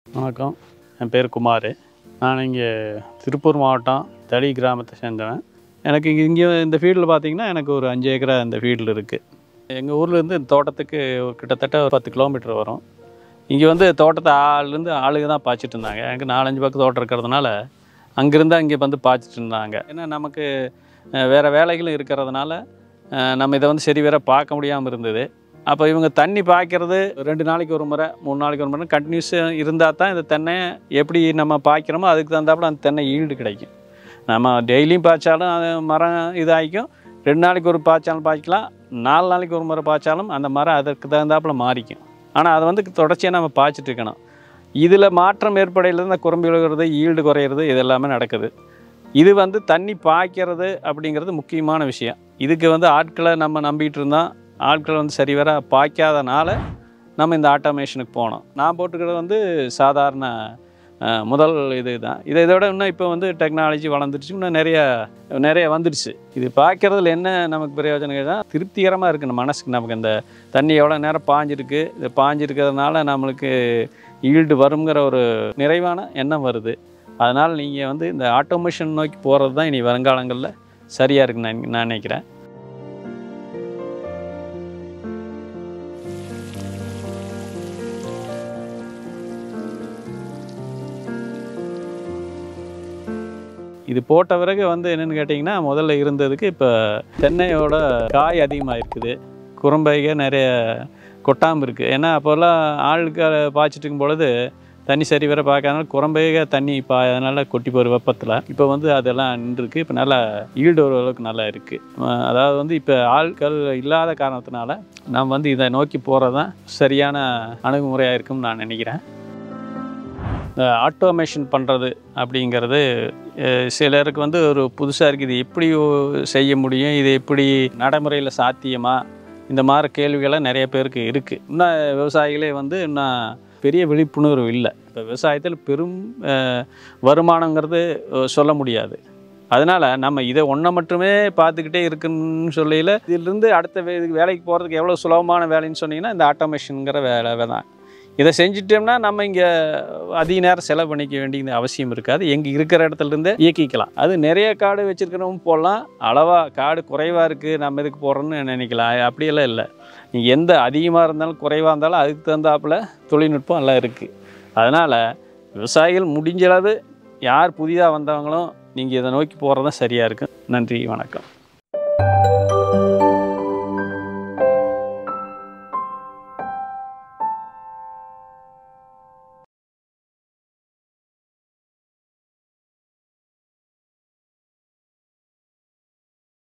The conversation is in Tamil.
வணக்கம் என் பேர் குமார் நான் இங்கே திருப்பூர் மாவட்டம் தளி கிராமத்தை சேர்ந்தவன் எனக்கு இங்கே இங்கே இந்த ஃபீல்டில் பார்த்தீங்கன்னா எனக்கு ஒரு அஞ்சு ஏக்கரா இந்த ஃபீல்டில் இருக்குது எங்கள் ஊர்லேருந்து இந்த தோட்டத்துக்கு ஒரு கிட்டத்தட்ட ஒரு பத்து கிலோமீட்டர் வரும் இங்கே வந்து தோட்டத்தை ஆளுலேருந்து ஆளுங்க தான் பாய்ச்சிட்டு இருந்தாங்க எனக்கு நாலஞ்சு பக்கம் தோட்டம் இருக்கிறதுனால அங்கேருந்து அங்கே வந்து பாய்ச்சிட்டு இருந்தாங்க ஏன்னா நமக்கு அஹ், வேறு வேலைகளும் இருக்கிறதுனால அஹ், நம்ம இதை வந்து சரி வேற பார்க்க முடியாமல் இருந்தது அப்போ இவங்க தண்ணி பாய்க்கிறது ரெண்டு நாளைக்கு ஒரு முறை மூணு நாளைக்கு ஒரு முறை கண்டினியூஸ் இருந்தால் தான் இந்த தென்னை எப்படி நம்ம பாய்க்கிறோமோ அதுக்கு தகுந்தாப்புல அந்த தென்னை ஈல்டு கிடைக்கும் நம்ம டெய்லியும் பாய்ச்சாலும் அது மரம் இதாகிக்கும் ரெண்டு நாளைக்கு ஒரு பாய்ச்சாலும் பாய்க்கலாம் நாலு நாளைக்கு ஒரு முறை பாய்ச்சாலும் அந்த மரம் அதற்கு தகுந்தாப்புல மாறிக்கும் ஆனால் அதை வந்து தொடர்ச்சியாக நம்ம பாய்ச்சிட்டு இருக்கணும் இதில் மாற்றம் ஏற்படையில் இந்த குறும்பு விழுகிறது ஈல்டு குறையிறது இது எல்லாமே நடக்குது இது வந்து தண்ணி பாய்க்கிறது அப்படிங்கிறது முக்கியமான விஷயம் இதுக்கு வந்து ஆட்களை நம்ம நம்பிட்டு இருந்தால் ஆட்கள் வந்து சரிவர பாய்க்காதனால நம்ம இந்த ஆட்டோமேஷனுக்கு போனோம் நான் போட்டுக்கிறது வந்து சாதாரண அஹ், முதல் இது தான் இதை இதோட இன்னும் இப்போ வந்து டெக்னாலஜி வளர்ந்துருச்சு இன்னும் நிறைய நிறைய வந்துடுச்சு இது பார்க்கறதுல என்ன நமக்கு பிரயோஜனம் கேட்டால் திருப்திகரமாக இருக்குது நம்ம மனசுக்கு நமக்கு இந்த தண்ணி எவ்வளோ நேரம் பாஞ்சிருக்கு இது பாஞ்சிருக்கிறதுனால நம்மளுக்கு ஈல்டு வருங்கிற ஒரு நிறைவான எண்ணம் வருது அதனால் நீங்கள் வந்து இந்த ஆட்டோமேஷன் நோக்கி போகிறது தான் இனி வருங்காலங்களில் சரியாக இருக்குன்னு நான் நான் நினைக்கிறேன் இது போட்ட பிறகு வந்து என்னென்னு கேட்டிங்கன்னா முதல்ல இருந்ததுக்கு இப்போ தென்னையோட காய் அதிகமாக இருக்குது குறும்பைக நிறைய கொட்டாமல் இருக்குது ஏன்னா அப்போல்லாம் ஆளுக்கு பாய்ச்சிட்டு இருக்கும் பொழுது தண்ணி சரி வர பார்க்காதனால குறம்பைக தண்ணி பாயறதுனால கொட்டி போகிற வெப்பத்தில் இப்போ வந்து அதெல்லாம் நின்றுருக்கு இப்போ நல்லா ஈல்டு ஓரளவுக்கு நல்லா இருக்குது அதாவது வந்து இப்போ ஆட்கள் இல்லாத காரணத்தினால நாம் வந்து இதை நோக்கி போகிறது தான் சரியான அணுகுமுறையாக இருக்கும்னு நான் நினைக்கிறேன் இந்த ஆட்டோமேஷன் பண்ணுறது அப்படிங்கிறது அஹ், சிலருக்கு வந்து ஒரு புதுசாக இருக்குது இது எப்படி ஓ- செய்ய முடியும் இது எப்படி நடைமுறையில் சாத்தியமா இந்த மாதிரி கேள்விகள்லாம் நிறைய பேருக்கு இருக்குது இன்னும் விவசாயிகளே வந்து இன்னும் பெரிய விழிப்புணர்வு இல்லை இப்போ விவசாயத்தில் பெரும் அஹ், வருமானங்கிறது அஹ், சொல்ல முடியாது அதனால் நம்ம இதை ஒன்றை மட்டுமே பார்த்துக்கிட்டே இருக்குன்னு சொல்லையில் இதிலிருந்து அடுத்த வே இதுக்கு வேலைக்கு போகிறதுக்கு எவ்வளோ சுலபமான வேலைன்னு சொன்னீங்கன்னா இந்த ஆட்டோமேஷனுங்கிற வேலை தான் இதை செஞ்சிட்டோம்னா நம்ம இங்கே அதிக நேரம் செலவு பண்ணிக்க வேண்டிய அவசியம் இருக்காது எங்கே இருக்கிற இடத்துல இருந்தே இயக்கிக்கலாம் அது நிறைய காடு வச்சுருக்கிறவங்க போடலாம் அளவாக காடு குறைவாக இருக்குது நம்ம இதுக்கு போடுறோன்னு நினைக்கலாம் அப்படியெல்லாம் இல்லை நீங்கள் எந்த அதிகமாக இருந்தாலும் குறைவாக இருந்தாலும் அதுக்கு தகுந்தாப்புல தொழில்நுட்பம் எல்லாம் இருக்குது அதனால் விவசாயிகள் முடிஞ்ச அளவு யார் புதிதாக வந்தவங்களும் நீங்கள் இதை நோக்கி போகிறது தான் சரியாக இருக்கும் நன்றி வணக்கம்